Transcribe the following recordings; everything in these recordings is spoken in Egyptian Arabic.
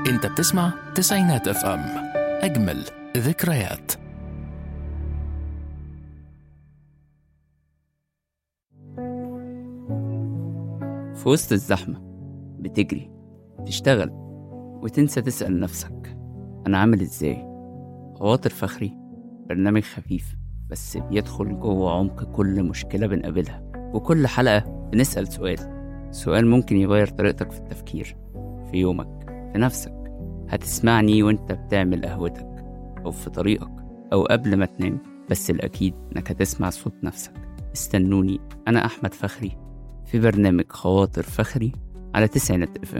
انت بتسمع تسعينات اف ام اجمل ذكريات في وسط الزحمة بتجري تشتغل وتنسى تسأل نفسك أنا عامل إزاي خواطر فخري برنامج خفيف بس بيدخل جوه عمق كل مشكلة بنقابلها وكل حلقة بنسأل سؤال سؤال ممكن يغير طريقتك في التفكير في يومك في نفسك هتسمعني وانت بتعمل قهوتك أو في طريقك أو قبل ما تنام بس الأكيد إنك هتسمع صوت نفسك استنوني أنا أحمد فخري في برنامج خواطر فخري على تسعينات اف ام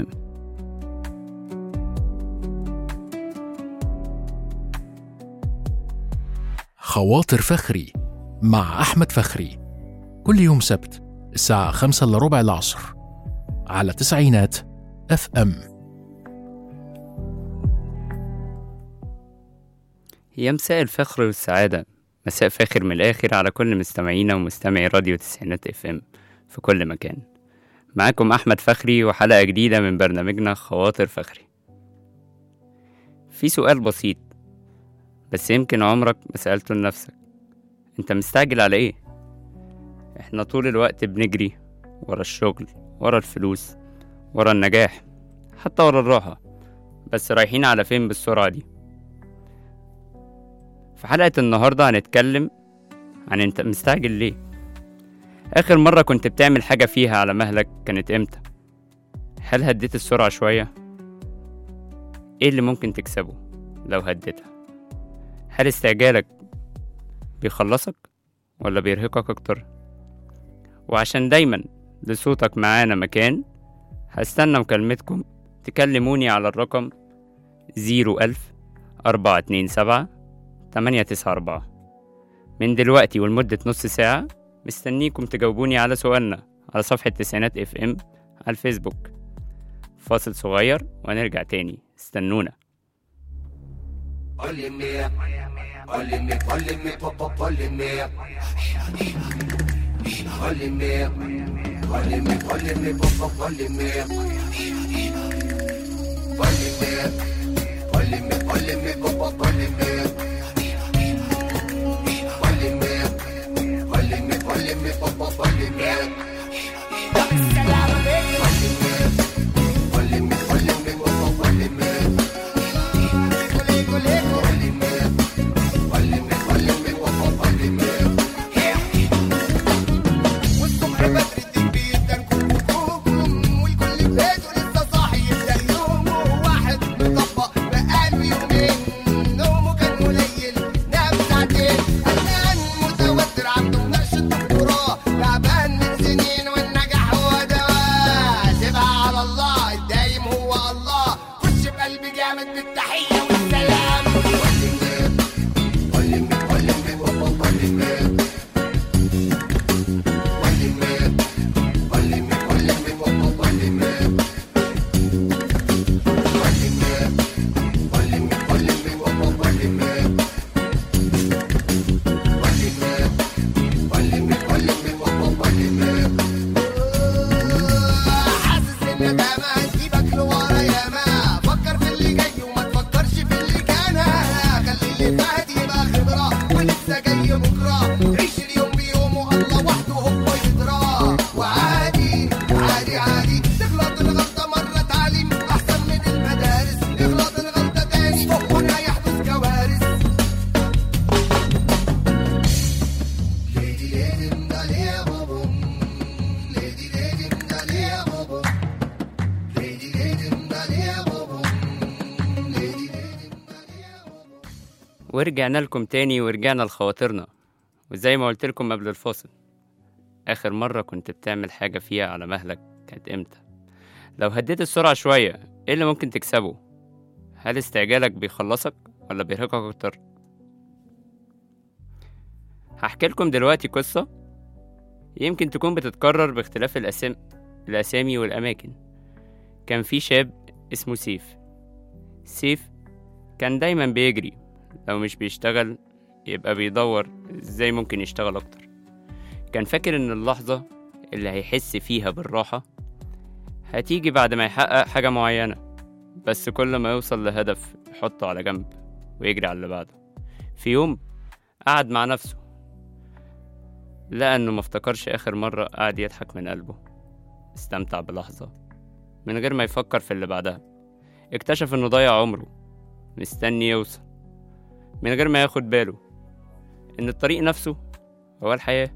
خواطر فخري مع أحمد فخري كل يوم سبت الساعة خمسة إلا ربع العصر على تسعينات اف ام يا مساء الفخر والسعادة مساء فاخر من الآخر على كل مستمعينا ومستمعي راديو تسعينات اف ام في كل مكان معاكم أحمد فخري وحلقة جديدة من برنامجنا خواطر فخري في سؤال بسيط بس يمكن عمرك ما سألته لنفسك انت مستعجل على ايه؟ احنا طول الوقت بنجري ورا الشغل ورا الفلوس ورا النجاح حتى ورا الراحة بس رايحين على فين بالسرعة دي في حلقة النهاردة هنتكلم عن انت مستعجل ليه آخر مرة كنت بتعمل حاجة فيها على مهلك كانت امتى هل هديت السرعة شوية ايه اللي ممكن تكسبه لو هديتها هل استعجالك بيخلصك ولا بيرهقك اكتر وعشان دايما لصوتك معانا مكان هستنى مكالمتكم تكلموني على الرقم زيرو ألف أربعة اتنين سبعة تمانية تسعة أربعة من دلوقتي ولمدة نص ساعة مستنيكم تجاوبوني على سؤالنا على صفحة تسعينات اف ام على الفيسبوك فاصل صغير ونرجع تاني استنونا Only me, only me, only me, pop up, only me. Only me, only me, only me, pop up, only me. Only me, only me, only me, pop up, only me. Only me, only me, only me, pop up, only me. Only me, only me, only me, pop up, only me. والصبح بدري الدين بيدن كلكم والكل بيته لسه صاحي يبدا يومه واحد مطبق بقاله يومين نومه كان قليل نام ساعتين قلقان متوتر عنده مناقشه دكتوراه تعبان من سنين والنجاح هو دواه سيبها على الله الدايم هو الله خش بقلبي جامد بالتحيه والسلام حاسس ان ده ما هسيبك لورا يا ما فكر في اللي جاي وما تفكرش في اللي كان خلي اللي فات يبقى خبرة ولسه جاي بكرة عيش اليوم بيومه الله وحده هو يدراه وعادي عادي عادي تغلط الغلطة مرة تعليم أحسن من المدارس اغلط الغلطة تاني هنا يحدث كوارث ليدي ليدي مدالي يا بابا ليدي ليدي مدالي يا بابا ليدي ليدي مدالي يا بابا ليدي ليدي مدالي يا بابا ورجعنا لكم تاني ورجعنا لخواطرنا وزي ما قلت لكم قبل الفاصل آخر مرة كنت بتعمل حاجة فيها على مهلك كانت إمتى لو هديت السرعة شوية إيه اللي ممكن تكسبه هل استعجالك بيخلصك ولا بيرهقك أكتر هحكي لكم دلوقتي قصة يمكن تكون بتتكرر باختلاف الأسام... الأسامي والأماكن كان في شاب اسمه سيف سيف كان دايما بيجري لو مش بيشتغل يبقى بيدور ازاي ممكن يشتغل اكتر كان فاكر ان اللحظة اللي هيحس فيها بالراحة هتيجي بعد ما يحقق حاجة معينة بس كل ما يوصل لهدف يحطه على جنب ويجري على اللي بعده في يوم قعد مع نفسه لقى انه مفتكرش اخر مرة قعد يضحك من قلبه استمتع بلحظة من غير ما يفكر في اللي بعدها اكتشف انه ضيع عمره مستني يوصل من غير ما ياخد باله ان الطريق نفسه هو الحياة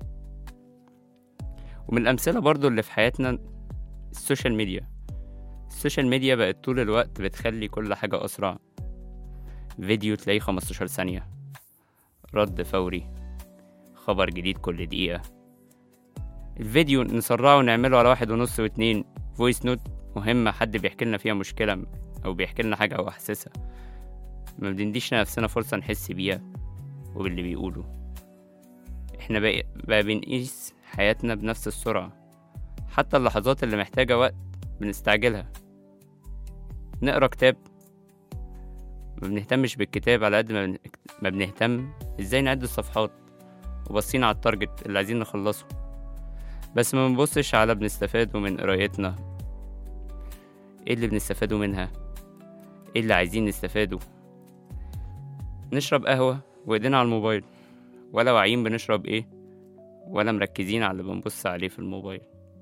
ومن الأمثلة برضو اللي في حياتنا السوشيال ميديا السوشيال ميديا بقت طول الوقت بتخلي كل حاجة أسرع فيديو تلاقيه 15 ثانية رد فوري خبر جديد كل دقيقة الفيديو نسرعه ونعمله على واحد ونص واتنين فويس نوت مهمة حد بيحكي لنا فيها مشكلة أو بيحكي لنا حاجة أو أحسسها ما بنديش نفسنا فرصة نحس بيها وباللي بيقوله احنا بقى, بقى بنقيس حياتنا بنفس السرعة حتى اللحظات اللي محتاجة وقت بنستعجلها نقرا كتاب ما بنهتمش بالكتاب على قد ما بن- ما بنهتم ازاي نعد الصفحات وبصين على التارجت اللي عايزين نخلصه بس ما بنبصش على بنستفاده من قرايتنا ايه اللي بنستفاده منها ايه اللي عايزين نستفاده نشرب قهوة وايدينا على الموبايل ولا واعيين بنشرب ايه ولا مركزين على اللي بنبص عليه في الموبايل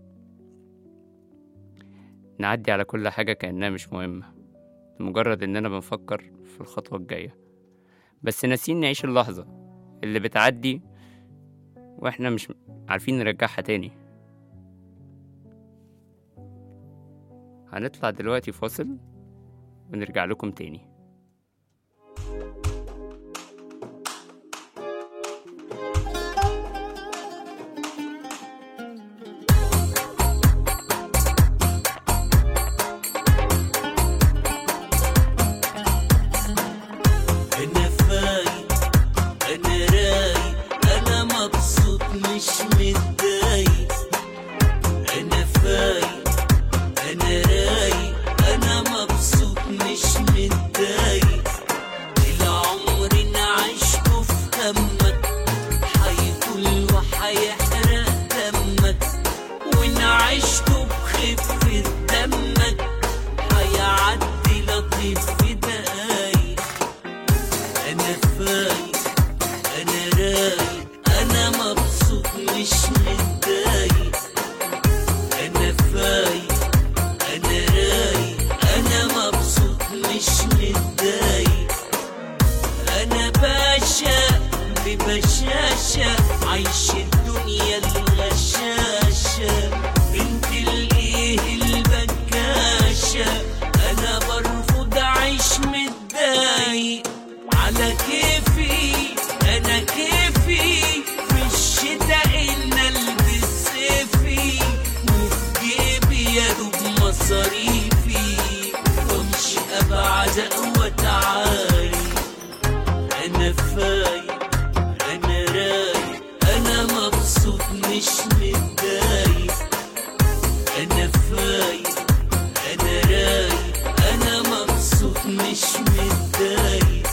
نعدي على كل حاجة كأنها مش مهمة لمجرد إننا بنفكر في الخطوة الجاية بس ناسيين نعيش اللحظة اللي بتعدي وإحنا مش عارفين نرجعها تاني هنطلع دلوقتي فاصل ونرجع لكم تاني انا فايق انا رايق انا مبسوط مش متضايق انا فايق انا رايق انا مبسوط مش متضايق العمر انا عشته في همك هيطول وهيحرق دمك وانا عشته بخفة دمك هيعدي لطيف في دقايق انا فايق انا رايق انا مبسوط مش متضايق انا فايق انا رايق انا مبسوط مش متضايق انا باشا ببشاشة عايش الدنيا الغشاشة بنت الايه البكاشة انا برفض اعيش متضايق على كيفي انا كيفي في الشتاء ان البس صيفي وفي جيبي يا دوب مصاريفي وامشي ابعد وتعالي انا فايق انا رايق انا مبسوط مش متضايق انا فايق انا رايق انا مبسوط مش متضايق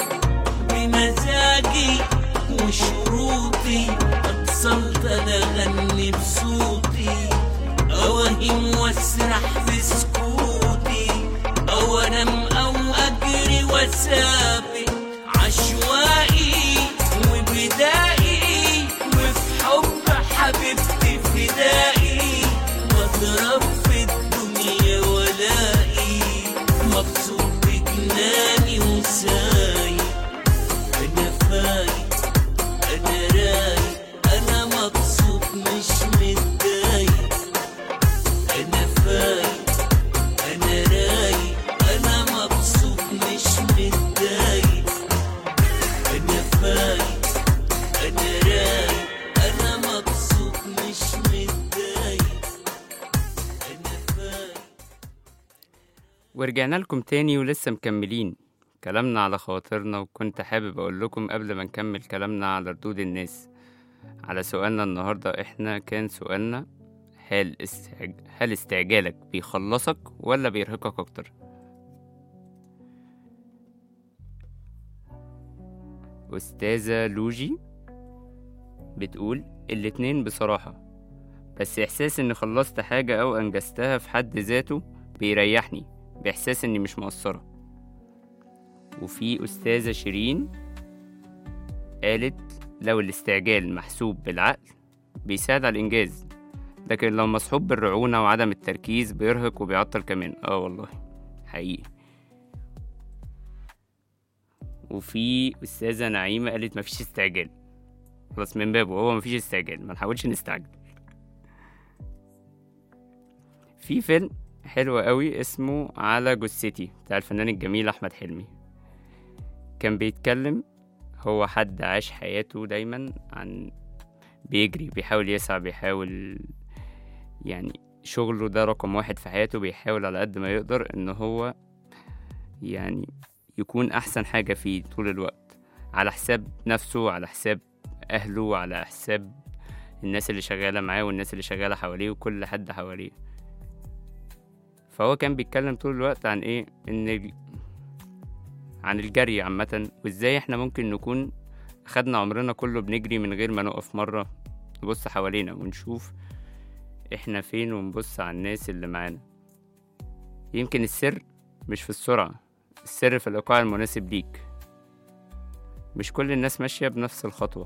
بمزاجي وشروطي اتصلت انا اغني بصوتي اوهم واسرح في سكوتي او انام او اجري واسابق عشوائي وبدائي وفي حب حبيبتي فدائي واضرب في الدنيا ولاقي مبسوط بجناني وسايق انا فايق انا رايق انا مبسوط مش متضايق انا فايق انا رايق انا مبسوط مش متضايق انا فايق انا رايق انا مبسوط مش متضايق انا فايق ورجعنا لكم تاني ولسه مكملين كلامنا على خواطرنا وكنت حابب أقول لكم قبل ما نكمل كلامنا على ردود الناس على سؤالنا النهاردة إحنا كان سؤالنا هل, استعج... هل استعجالك بيخلصك ولا بيرهقك أكتر؟ أستاذة لوجي بتقول الاتنين بصراحة بس إحساس إني خلصت حاجة أو أنجزتها في حد ذاته بيريحني بإحساس إني مش مقصرة وفي أستاذة شيرين قالت لو الاستعجال محسوب بالعقل بيساعد على الإنجاز لكن لو مصحوب بالرعونة وعدم التركيز بيرهق وبيعطل كمان اه والله حقيقي وفي أستاذة نعيمة قالت مفيش استعجال خلاص من بابه هو مفيش استعجال ما نحاولش نستعجل في فيلم حلو قوي اسمه على جثتي بتاع الفنان الجميل أحمد حلمي كان بيتكلم هو حد عاش حياته دايما عن بيجري بيحاول يسعى بيحاول يعني شغله ده رقم واحد في حياته بيحاول على قد ما يقدر ان هو يعني يكون احسن حاجة فيه طول الوقت على حساب نفسه على حساب اهله على حساب الناس اللي شغالة معاه والناس اللي شغالة حواليه وكل حد حواليه فهو كان بيتكلم طول الوقت عن ايه ان ال- عن الجري عامة وازاي احنا ممكن نكون خدنا عمرنا كله بنجري من غير ما نقف مرة نبص حوالينا ونشوف احنا فين ونبص على الناس اللي معانا يمكن السر مش في السرعة السر في الإيقاع المناسب ليك مش كل الناس ماشية بنفس الخطوة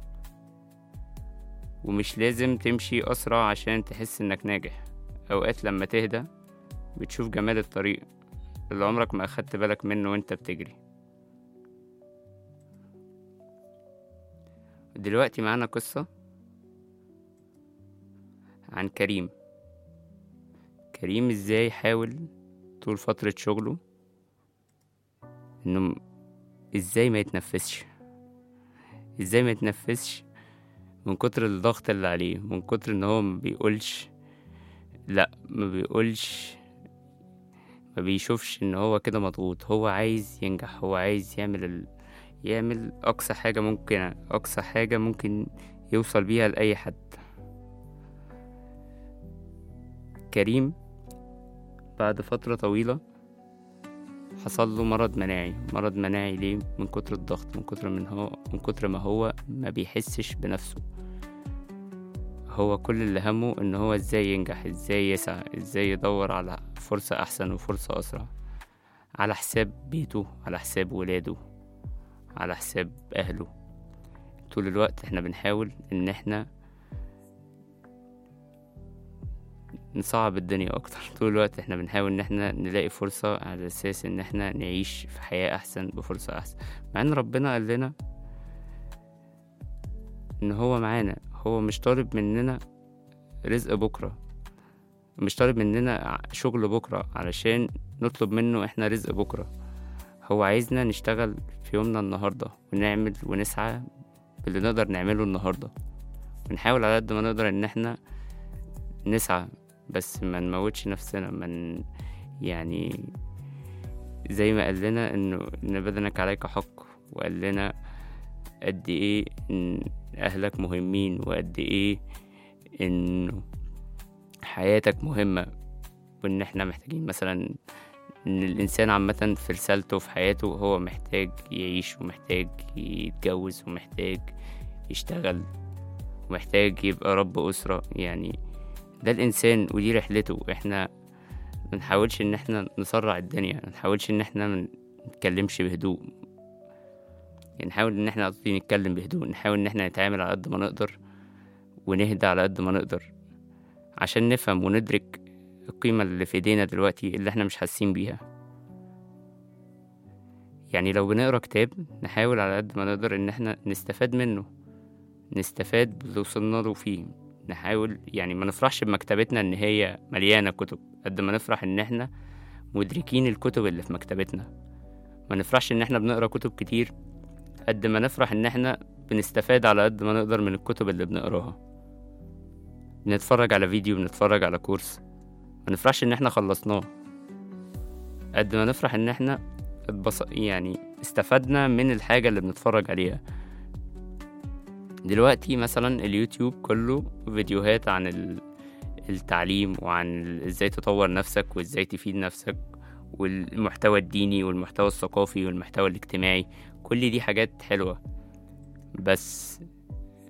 ومش لازم تمشي أسرع عشان تحس إنك ناجح أوقات لما تهدى بتشوف جمال الطريق اللي عمرك ما أخدت بالك منه وانت بتجري دلوقتي معانا قصة عن كريم كريم ازاي حاول طول فترة شغله انه م- ازاي ما يتنفسش ازاي ما يتنفسش من كتر الضغط اللي عليه من كتر ان هو ما بيقولش لا ما بيقولش ما بيشوفش ان هو كده مضغوط هو عايز ينجح هو عايز يعمل ال... يعمل اقصى حاجة ممكن اقصى حاجة ممكن يوصل بيها لأي حد كريم بعد فترة طويلة حصل له مرض مناعي مرض مناعي ليه من كتر الضغط من كتر من هو من كتر ما هو ما بيحسش بنفسه هو كل اللي همه ان هو ازاي ينجح ازاي يسعى ازاي يدور على فرصة احسن وفرصة اسرع على حساب بيته على حساب ولاده على حساب اهله طول الوقت احنا بنحاول ان احنا نصعب الدنيا اكتر طول الوقت احنا بنحاول ان احنا نلاقي فرصة على اساس ان احنا نعيش في حياة احسن بفرصة احسن مع ان ربنا قال لنا ان هو معانا هو مش طالب مننا رزق بكرة مش طالب مننا ع- شغل بكرة علشان نطلب منه احنا رزق بكرة هو عايزنا نشتغل في يومنا النهاردة ونعمل ونسعى باللي نقدر نعمله النهاردة ونحاول على قد ما نقدر ان احنا نسعى بس ما نموتش نفسنا من يعني زي ما قال لنا انه ان بدنك عليك حق وقال لنا قد ايه ان اهلك مهمين وقد ايه انه حياتك مهمة وان احنا محتاجين مثلا ان الانسان عامة في رسالته في حياته هو محتاج يعيش ومحتاج يتجوز ومحتاج يشتغل ومحتاج يبقى رب أسرة يعني ده الإنسان ودي رحلته احنا منحاولش ان احنا نسرع الدنيا منحاولش ان احنا منتكلمش بهدوء يعني نحاول ان احنا قصدي نتكلم بهدوء نحاول ان احنا نتعامل على قد ما نقدر ونهدى على قد ما نقدر عشان نفهم وندرك القيمة اللي في ايدينا دلوقتي اللي احنا مش حاسين بيها يعني لو بنقرا كتاب نحاول على قد ما نقدر ان احنا نستفاد منه نستفاد باللي وصلنا له فيه نحاول يعني ما نفرحش بمكتبتنا ان هي مليانة كتب قد ما نفرح ان احنا مدركين الكتب اللي في مكتبتنا ما نفرحش ان احنا بنقرا كتب كتير قد ما نفرح ان احنا بنستفاد على قد ما نقدر من الكتب اللي بنقراها بنتفرج على فيديو بنتفرج على كورس ما نفرحش ان احنا خلصناه قد ما نفرح ان احنا اتبص... يعني استفدنا من الحاجة اللي بنتفرج عليها دلوقتي مثلا اليوتيوب كله فيديوهات عن ال- التعليم وعن ال- ازاي تطور نفسك وازاي تفيد نفسك والمحتوى الديني والمحتوى الثقافي والمحتوى الاجتماعي كل دي حاجات حلوة بس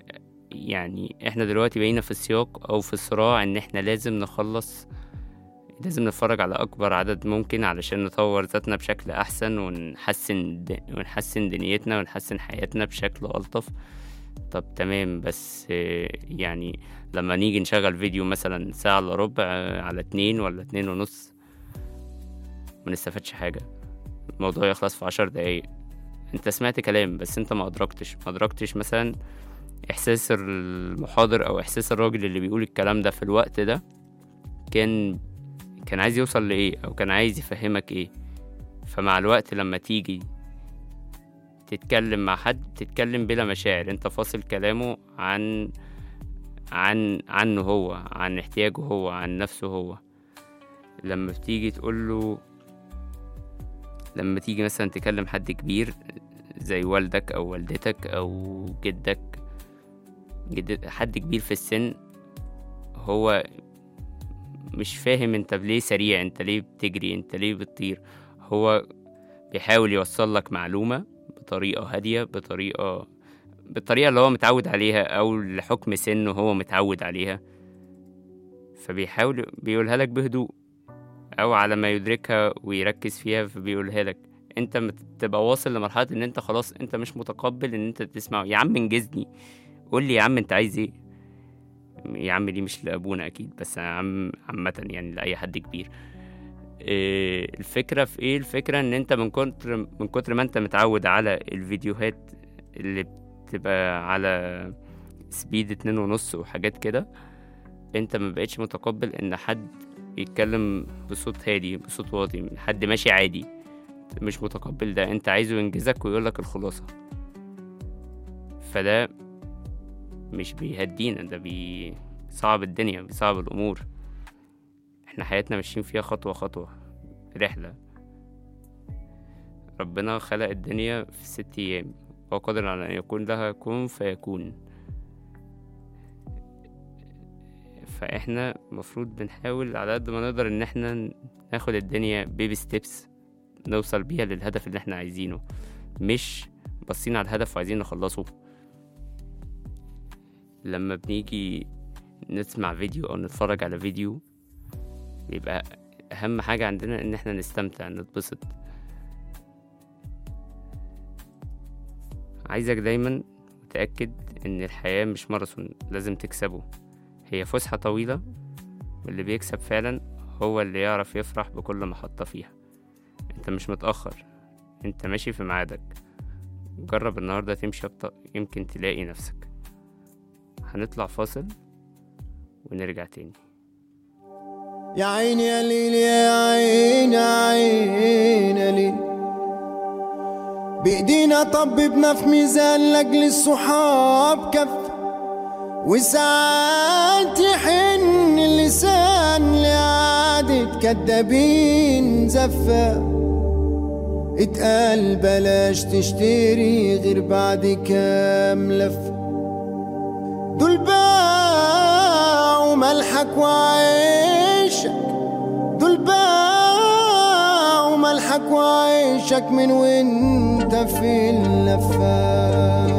يعني احنا دلوقتي بقينا في السياق او في الصراع ان احنا لازم نخلص لازم نتفرج على أكبر عدد ممكن علشان نطور ذاتنا بشكل أحسن ونحسن د... ونحسن دنيتنا ونحسن حياتنا بشكل ألطف طب تمام بس آه، يعني لما نيجي نشغل فيديو مثلا ساعة إلا ربع آه، على اتنين ولا اتنين ونص منستفادش حاجة الموضوع يخلص في عشر دقايق انت سمعت كلام بس انت ما أدركتش ما أدركتش مثلا إحساس المحاضر أو إحساس الراجل اللي بيقول الكلام ده في الوقت ده كان كان عايز يوصل لإيه أو كان عايز يفهمك إيه فمع الوقت لما تيجي تتكلم مع حد تتكلم بلا مشاعر انت فاصل كلامه عن عن عنه هو عن احتياجه هو عن نفسه هو لما بتيجي تقوله لما تيجي مثلا تكلم حد كبير زي والدك او والدتك او جدك جد حد كبير في السن هو مش فاهم انت ليه سريع انت ليه بتجري انت ليه بتطير هو بيحاول يوصل لك معلومة بطريقة هادية بطريقة بالطريقة اللي هو متعود عليها أو لحكم سنه هو متعود عليها فبيحاول بيقولها لك بهدوء أو على ما يدركها ويركز فيها فبيقولها لك انت مت- تبقى واصل لمرحلة ان انت خلاص انت مش متقبل ان انت تسمعه يا عم انجزني قول لي يا عم انت عايز ايه يا عم دي مش لابونا اكيد بس عم عامة يعني لاي حد كبير إيه الفكرة في ايه الفكرة ان انت من كتر من كتر ما انت متعود على الفيديوهات اللي بتبقى على سبيد اتنين ونص وحاجات كده انت ما بقتش متقبل ان حد يتكلم بصوت هادي بصوت واطي حد ماشي عادي مش متقبل ده انت عايزه ينجزك ويقولك الخلاصة فده مش بيهدينا ده بيصعب الدنيا بيصعب الأمور احنا حياتنا ماشيين فيها خطوة خطوة رحلة ربنا خلق الدنيا في ست أيام هو قادر على أن يكون لها كن فيكون فاحنا المفروض بنحاول على قد ما نقدر ان احنا ناخد الدنيا بيبي ستيبس نوصل بيها للهدف اللي احنا عايزينه مش باصين على الهدف وعايزين نخلصه لما بنيجي نسمع فيديو او نتفرج على فيديو بيبقى اهم حاجة عندنا ان احنا نستمتع نتبسط عايزك دايما متأكد ان الحياة مش ماراثون لازم تكسبه هي فسحة طويلة واللي بيكسب فعلا هو اللي يعرف يفرح بكل محطة فيها انت مش متأخر انت ماشي في ميعادك جرب النهاردة تمشي أبطأ يمكن تلاقي نفسك هنطلع فاصل ونرجع تاني يا عيني يا ليل يا عين يا عين يا ليل بإيدينا طببنا في ميزان لأجل الصحاب كف وساعات يحن اللسان لعادة كدابين زفة اتقال بلاش تشتري غير بعد كام لفه دول باعوا ملحك وعيشك دول باعوا ملحك وعيشك من وانت في اللفة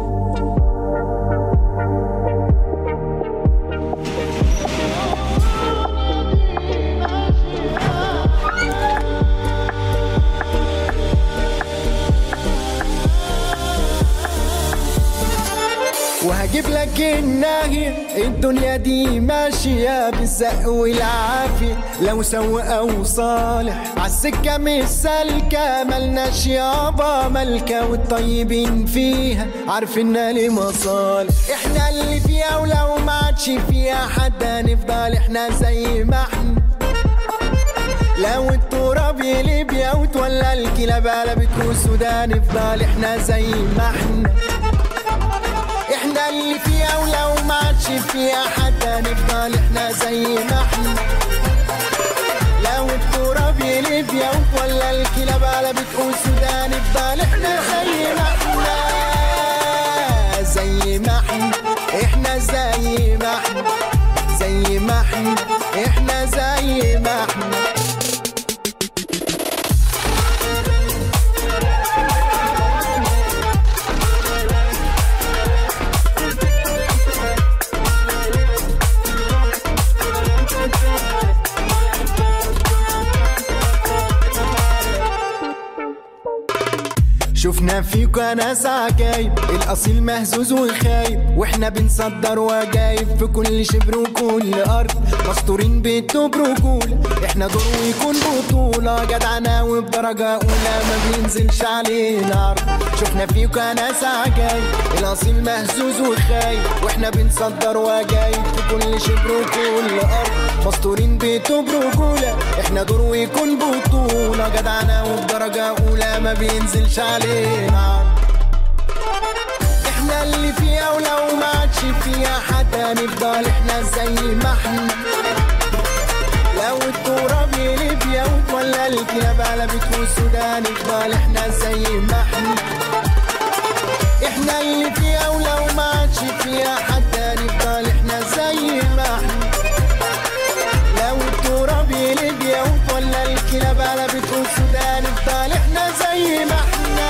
وهجيب لك الناهية الدنيا دي ماشية بالزق والعافية لو سوء أو صالح عالسكة مش سالكة ملناش يابا ملكة والطيبين فيها عارفيننا ليه مصالح احنا اللي فيها ولو ما عادش فيها حد هنفضل احنا زي ما احنا لو التراب يقلب يا وتولى الكلاب قلبت والسودان نفضل احنا زي ما احنا احنا اللي فيها ولو ما عادش فيها حد هنفضل احنا زي ما احنا لو التراب يقلب يا ولا الكلاب قلبت والسودان نفضل احنا زي ما احنا زي ما احنا احنا زي ما احنا زي ما احنا احنا زي ما احنا شفنا فيكوا ناس عجايب الاصيل مهزوز وخايب واحنا بنصدر وجايب في كل شبر وكل ارض مستورين بيته برجول احنا دور ويكون بطولة جدعنا وبدرجة اولى ما بينزلش علينا عرض شفنا فيكوا ناس عجايب الاصيل مهزوز وخايب واحنا بنصدر وجايب في كل شبر وكل ارض مستورين بيته برجولة احنا دور ويكون بطولة جدعنا وبدرجة اولى ما بينزلش علينا عرض احنا اللي فيها ولو ما عادش فيها حد هنفضل احنا زي ما احنا لو التراب يقلب يوم ولا الكلاب قلبت والسودان نفضل احنا زي ما احنا احنا اللي فيها ولو ما عادش فيها حد هنفضل احنا زي ما احنا لو التراب يقلب يوم ولا الكلاب قلبت والسودان نفضل احنا زي ما احنا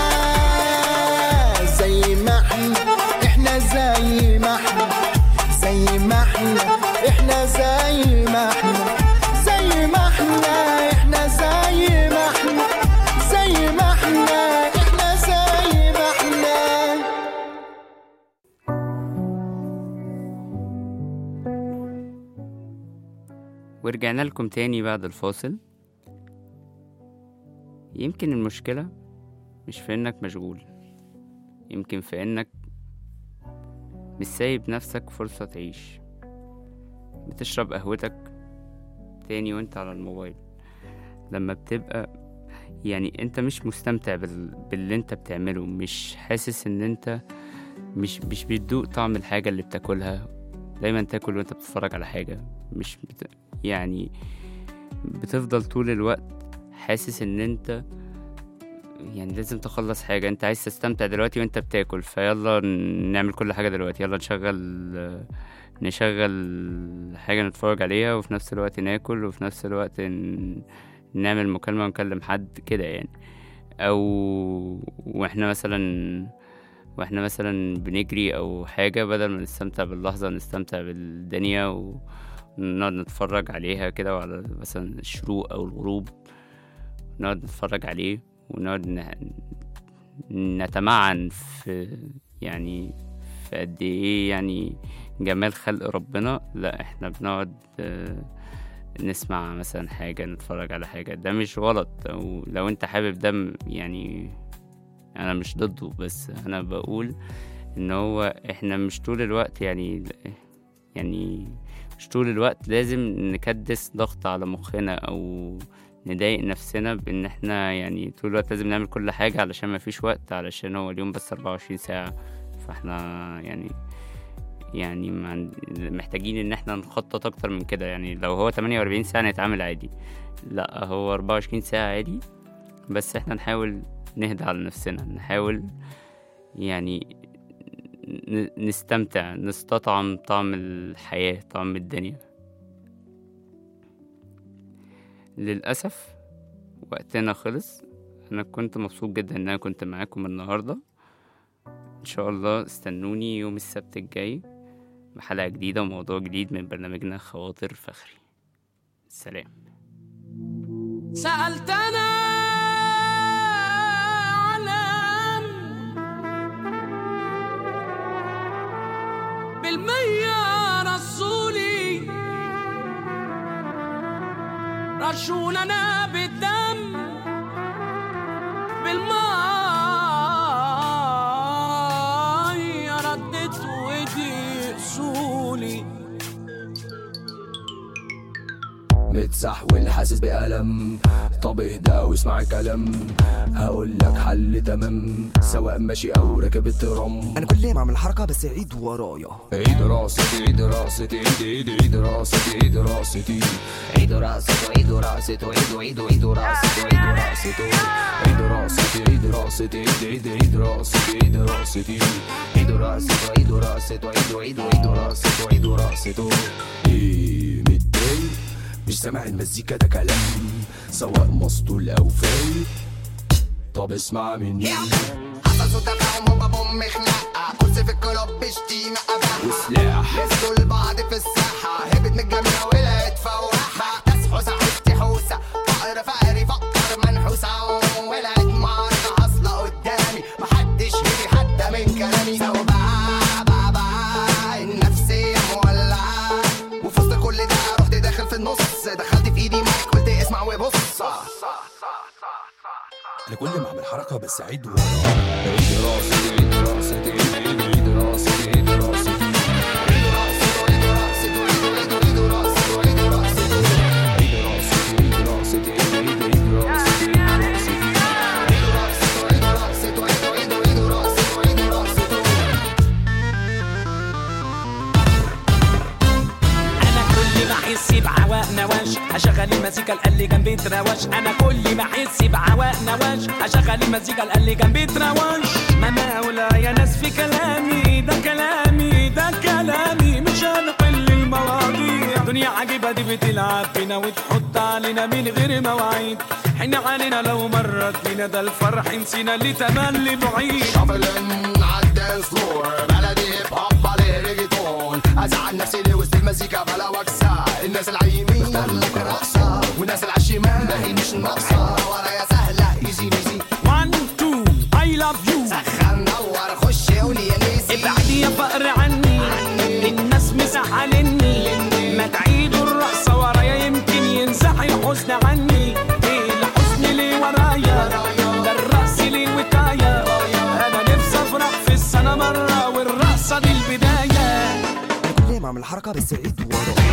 زي ما احنا احنا زي ما احنا زي ما احنا احنا زي ما احنا زي ما احنا احنا زي ما احنا زي ما احنا احنا زي ما احنا ورجعنا لكم تاني بعد الفاصل يمكن المشكلة مش في انك مشغول يمكن في انك مش سايب نفسك فرصة تعيش بتشرب قهوتك تاني وانت على الموبايل لما بتبقى يعني انت مش مستمتع بال... باللي انت بتعمله مش حاسس ان انت مش مش بتدوق طعم الحاجة اللي بتاكلها دايما تاكل وانت بتتفرج على حاجة مش بت... يعني بتفضل طول الوقت حاسس ان انت يعني لازم تخلص حاجة انت عايز تستمتع دلوقتي وانت بتاكل فيلا نعمل كل حاجة دلوقتي يلا نشغل نشغل حاجة نتفرج عليها وفي نفس الوقت ناكل وفي نفس الوقت ن... نعمل مكالمة ونكلم حد كده يعني او واحنا مثلا واحنا مثلا بنجري او حاجة بدل ما نستمتع باللحظة نستمتع بالدنيا ونقعد نتفرج عليها كده وعلى مثلا الشروق او الغروب نقعد نتفرج عليه ونقعد ن- نتمعن في يعني في قد ايه يعني جمال خلق ربنا لا احنا بنقعد آه، نسمع مثلا حاجة نتفرج على حاجة ده مش غلط او لو انت حابب ده م- يعني انا مش ضده بس انا بقول ان هو احنا مش طول الوقت يعني يعني مش طول الوقت لازم نكدس ضغط على مخنا او نضايق نفسنا بان احنا يعني طول الوقت لازم نعمل كل حاجة علشان ما فيش وقت علشان هو اليوم بس 24 ساعة فاحنا يعني يعني ما عن- محتاجين ان احنا نخطط اكتر من كده يعني لو هو 48 ساعة نتعامل عادي لا هو 24 ساعة عادي بس احنا نحاول نهدى على نفسنا نحاول يعني ن- نستمتع نستطعم طعم الحياة طعم الدنيا للأسف وقتنا خلص أنا كنت مبسوط جدا إن أنا كنت معاكم النهاردة إن شاء الله استنوني يوم السبت الجاي بحلقة جديدة وموضوع جديد من برنامجنا خواطر فخري سلام سألتنا علام بالمية رسولي رشوننا بالدم بالمية ردت ودي أصولي متسحول حاسس بألم طب اهدى واسمع الكلام هقول لك حل تمام سواء ماشي او راكب الترام انا كل ما اعمل حركه بس عيد ورايا عيد راستي عيد راستي عيد عيد عيد راستي عيد راستي عيد راسته عيد راسته عيد عيد عيد راسته عيد راسته عيد راستي عيد راستي عيد عيد عيد راستي عيد راستي عيد راسته عيد راسته عيد عيد عيد راسته عيد راسته ايه متضايق مش سامع المزيكا ده كلام سواء مسطول او فايق طب اسمع مني حصل صوت تفاهم هوبا بوم خناقة كرسي في الكلوب بشتيمة أباحة وسلاح مسكوا البعض في الساحة هبت من الجميع ولقيت فواحة تسحوسة حستي حوسة فقر فقري فقر منحوسة ولقيت معركة حاصلة قدامي ما النص دخلت في ايدي مايك قلت اسمع وبص لكل ما اعمل حركه بس عيد ورايا عيد راسي عيد راسي عيد عيد راسي عيد راسي عيد راسي عيد راسي عيد عيد راسي انا كل ما احس بعواق نواش هشغل المزيكا اللي جنبي تراوش انا كل ما احس بعواق نواش هشغل المزيكا اللي جنبي تراوش ما مولى يا ناس في كلامي ده كلامي ده كلامي مش هنقل المواضيع دنيا عجيبة دي بتلعب بينا وتحط علينا من غير مواعيد حن علينا لو مرت بينا ده الفرح نسينا اللي تملي بعيد شافلن عالدانس فلور بلدي هيب هوب عليه ريجيتون ازعل نفسي ليه وسط المزيكا بلا وكسة الناس اللي عاليمين اللي رقصة والناس اللي عالشمال ما هي مش ناقصة ورايا سهلة ايزي بيزي 1 2 I love you سخن نور خش قولي يا ليزي ابعدي يا فقر عني الناس مسحلني ما تعيدوا الرقصة ورايا يمكن ينزح الحزن عني ايه الحزن اللي ورايا ده الرقص ليه وكاية انا نفسي افرح في السنة مرة والرقصة دي البداية كل ما اعمل حركه بس عيد ورايا